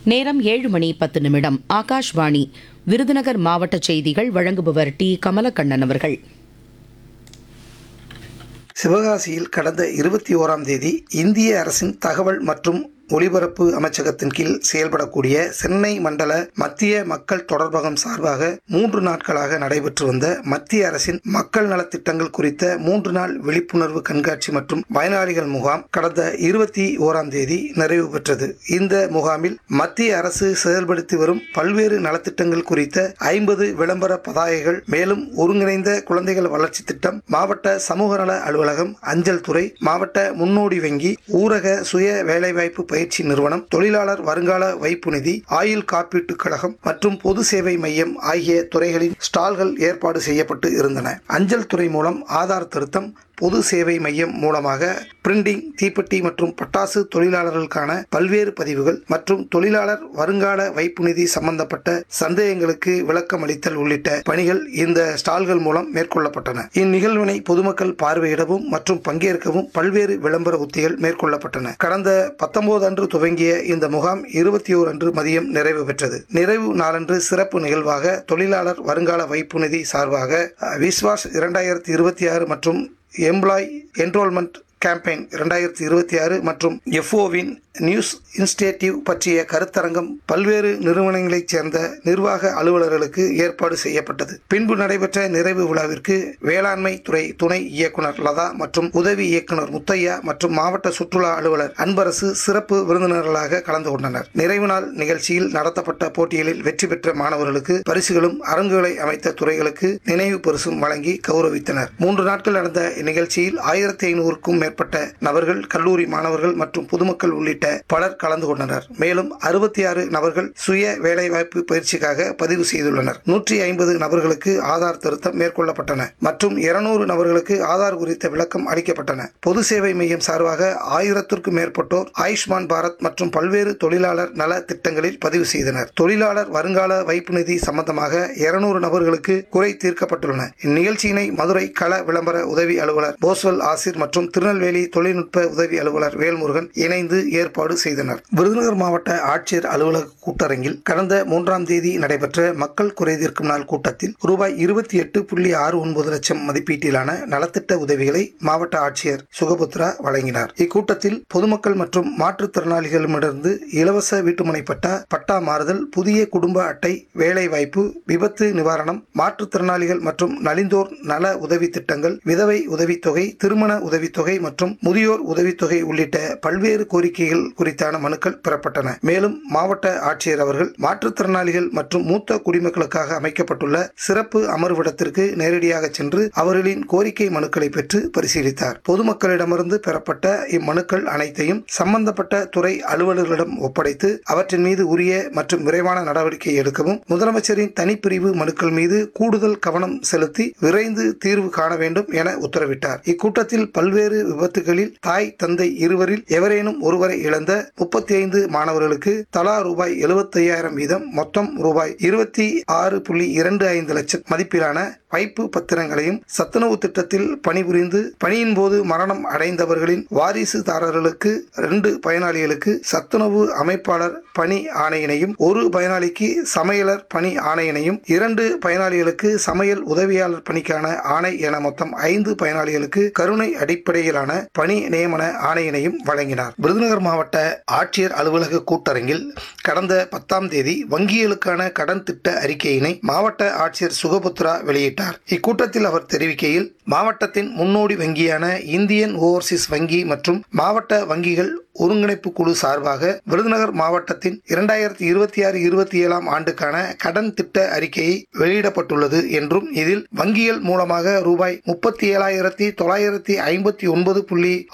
நேரம் ஏழு மணி பத்து நிமிடம் ஆகாஷ்வாணி விருதுநகர் மாவட்ட செய்திகள் வழங்குபவர் டி கமலக்கண்ணன் அவர்கள் சிவகாசியில் கடந்த இருபத்தி ஓராம் தேதி இந்திய அரசின் தகவல் மற்றும் ஒலிபரப்பு அமைச்சகத்தின் கீழ் செயல்படக்கூடிய சென்னை மண்டல மத்திய மக்கள் தொடர்பகம் சார்பாக மூன்று நாட்களாக நடைபெற்று வந்த மத்திய அரசின் மக்கள் நலத்திட்டங்கள் குறித்த மூன்று நாள் விழிப்புணர்வு கண்காட்சி மற்றும் பயனாளிகள் முகாம் கடந்த இருபத்தி ஓராம் தேதி நிறைவு பெற்றது இந்த முகாமில் மத்திய அரசு செயல்படுத்தி வரும் பல்வேறு நலத்திட்டங்கள் குறித்த ஐம்பது விளம்பர பதாகைகள் மேலும் ஒருங்கிணைந்த குழந்தைகள் வளர்ச்சி திட்டம் மாவட்ட சமூக நல அலுவலகம் அஞ்சல் துறை மாவட்ட முன்னோடி வங்கி ஊரக சுய வேலைவாய்ப்பு பயிற்சி நிறுவனம் தொழிலாளர் வருங்கால வைப்பு நிதி ஆயுள் காப்பீட்டுக் கழகம் மற்றும் பொது சேவை மையம் ஆகிய துறைகளின் ஸ்டால்கள் ஏற்பாடு செய்யப்பட்டு இருந்தன அஞ்சல் துறை மூலம் ஆதார் திருத்தம் பொது சேவை மையம் மூலமாக பிரிண்டிங் தீப்பெட்டி மற்றும் பட்டாசு தொழிலாளர்களுக்கான பல்வேறு பதிவுகள் மற்றும் தொழிலாளர் வருங்கால வைப்பு நிதி சம்பந்தப்பட்ட சந்தேகங்களுக்கு விளக்கம் அளித்தல் உள்ளிட்ட பணிகள் இந்த ஸ்டால்கள் மூலம் மேற்கொள்ளப்பட்டன இந்நிகழ்வினை பொதுமக்கள் பார்வையிடவும் மற்றும் பங்கேற்கவும் பல்வேறு விளம்பர உத்திகள் மேற்கொள்ளப்பட்டன கடந்த பத்தொன்பது அன்று துவங்கிய இந்த முகாம் இருபத்தி ஓர் அன்று மதியம் நிறைவு பெற்றது நிறைவு நாளன்று சிறப்பு நிகழ்வாக தொழிலாளர் வருங்கால வைப்பு நிதி சார்பாக அஹ், விஸ்வாஸ் இரண்டாயிரத்தி இருபத்தி ஆறு மற்றும் எம்ப்ளாய் என்ரோல்மெண்ட் கேம்பெயின் இரண்டாயிரத்தி இருபத்தி ஆறு மற்றும் எஃப்ஓவின் நியூஸ் இன்ஸ்டேட்டிவ் பற்றிய கருத்தரங்கம் பல்வேறு நிறுவனங்களைச் சேர்ந்த நிர்வாக அலுவலர்களுக்கு ஏற்பாடு செய்யப்பட்டது பின்பு நடைபெற்ற நிறைவு விழாவிற்கு வேளாண்மை துறை துணை இயக்குனர் லதா மற்றும் உதவி இயக்குனர் முத்தையா மற்றும் மாவட்ட சுற்றுலா அலுவலர் அன்பரசு சிறப்பு விருந்தினர்களாக கலந்து கொண்டனர் நிறைவு நாள் நிகழ்ச்சியில் நடத்தப்பட்ட போட்டிகளில் வெற்றி பெற்ற மாணவர்களுக்கு பரிசுகளும் அரங்குகளை அமைத்த துறைகளுக்கு நினைவு பரிசும் வழங்கி கௌரவித்தனர் மூன்று நாட்கள் நடந்த இந்நிகழ்ச்சியில் ஆயிரத்தி ஐநூறுக்கும் மேற்பட்ட நபர்கள் கல்லூரி மாணவர்கள் மற்றும் பொதுமக்கள் உள்ளிட்ட பலர் கலந்து கொண்டனர் மேலும் அறுபத்தி ஆறு நபர்கள் சுய வேலைவாய்ப்பு பயிற்சிக்காக பதிவு செய்துள்ளனர் நூற்றி ஐம்பது நபர்களுக்கு ஆதார் திருத்தம் மேற்கொள்ளப்பட்டன மற்றும் இருநூறு நபர்களுக்கு ஆதார் குறித்த விளக்கம் அளிக்கப்பட்டன பொது சேவை மையம் சார்பாக ஆயிரத்திற்கும் மேற்பட்டோர் ஆயுஷ்மான் பாரத் மற்றும் பல்வேறு தொழிலாளர் நல திட்டங்களில் பதிவு செய்தனர் தொழிலாளர் வருங்கால வைப்பு நிதி சம்பந்தமாக இருநூறு நபர்களுக்கு குறை தீர்க்கப்பட்டுள்ளன இந்நிகழ்ச்சியினை மதுரை கள விளம்பர உதவி அலுவலர் போஸ்வல் ஆசிர் மற்றும் திருநெல்வேலி தொழில்நுட்ப உதவி அலுவலர் வேல்முருகன் இணைந்து ஏற்பாடு செய்தனர் விருதுநகர் மாவட்ட ஆட்சியர் அலுவலக கூட்டரங்கில் கடந்த மூன்றாம் தேதி நடைபெற்ற மக்கள் குறை தீர்க்கும் நாள் கூட்டத்தில் ரூபாய் இருபத்தி எட்டு புள்ளி ஆறு ஒன்பது லட்சம் மதிப்பீட்டிலான நலத்திட்ட உதவிகளை மாவட்ட ஆட்சியர் சுகபுத்ரா வழங்கினார் இக்கூட்டத்தில் பொதுமக்கள் மற்றும் மாற்றுத்திறனாளிகளிடமிருந்து இலவச வீட்டுமனை பட்டா பட்டா மாறுதல் புதிய குடும்ப அட்டை வேலை வாய்ப்பு விபத்து நிவாரணம் மாற்றுத்திறனாளிகள் மற்றும் நலிந்தோர் நல உதவி திட்டங்கள் விதவை உதவித்தொகை திருமண உதவித்தொகை மற்றும் முதியோர் உதவித்தொகை உள்ளிட்ட பல்வேறு கோரிக்கைகள் குறித்தான மனுக்கள் பெறப்பட்டன மேலும் மாவட்ட ஆட்சியர் அவர்கள் மாற்றுத்திறனாளிகள் மற்றும் மூத்த குடிமக்களுக்காக அமைக்கப்பட்டுள்ள சிறப்பு அமர்விடத்திற்கு நேரடியாக சென்று அவர்களின் கோரிக்கை மனுக்களை பெற்று பரிசீலித்தார் பொதுமக்களிடமிருந்து பெறப்பட்ட இம்மனுக்கள் அனைத்தையும் சம்பந்தப்பட்ட துறை அலுவலர்களிடம் ஒப்படைத்து அவற்றின் மீது உரிய மற்றும் விரைவான நடவடிக்கை எடுக்கவும் முதலமைச்சரின் தனிப்பிரிவு மனுக்கள் மீது கூடுதல் கவனம் செலுத்தி விரைந்து தீர்வு காண வேண்டும் என உத்தரவிட்டார் இக்கூட்டத்தில் பல்வேறு விபத்துகளில் தாய் தந்தை இருவரில் எவரேனும் ஒருவரை இழந்த முப்பத்தி ஐந்து மாணவர்களுக்கு தலா ரூபாய் எழுபத்தையாயிரம் வீதம் மொத்தம் ரூபாய் இருபத்தி ஆறு புள்ளி இரண்டு ஐந்து லட்சம் மதிப்பிலான வைப்பு பத்திரங்களையும் சத்துணவு திட்டத்தில் பணிபுரிந்து பணியின் போது மரணம் அடைந்தவர்களின் வாரிசுதாரர்களுக்கு ரெண்டு பயனாளிகளுக்கு சத்துணவு அமைப்பாளர் பணி ஆணையினையும் ஒரு பயனாளிக்கு சமையலர் பணி ஆணையினையும் இரண்டு பயனாளிகளுக்கு சமையல் உதவியாளர் பணிக்கான ஆணை என மொத்தம் ஐந்து பயனாளிகளுக்கு கருணை அடிப்படையிலான பணி நியமன ஆணையினையும் வழங்கினார் விருதுநகர் மாவட்ட ஆட்சியர் அலுவலக கூட்டரங்கில் கடந்த பத்தாம் தேதி வங்கிகளுக்கான கடன் திட்ட அறிக்கையினை மாவட்ட ஆட்சியர் சுகபுத்ரா வெளியிட்டார் இக்கூட்டத்தில் அவர் தெரிவிக்கையில் மாவட்டத்தின் முன்னோடி வங்கியான இந்தியன் ஓவர்சீஸ் வங்கி மற்றும் மாவட்ட வங்கிகள் ஒருங்கிணைப்பு குழு சார்பாக விருதுநகர் மாவட்டத்தின் இரண்டாயிரத்தி இருபத்தி ஆறு இருபத்தி ஏழாம் ஆண்டுக்கான கடன் திட்ட அறிக்கையை வெளியிடப்பட்டுள்ளது என்றும் இதில் வங்கிகள் மூலமாக ரூபாய் முப்பத்தி ஏழாயிரத்தி தொள்ளாயிரத்தி ஐம்பத்தி ஒன்பது புள்ளி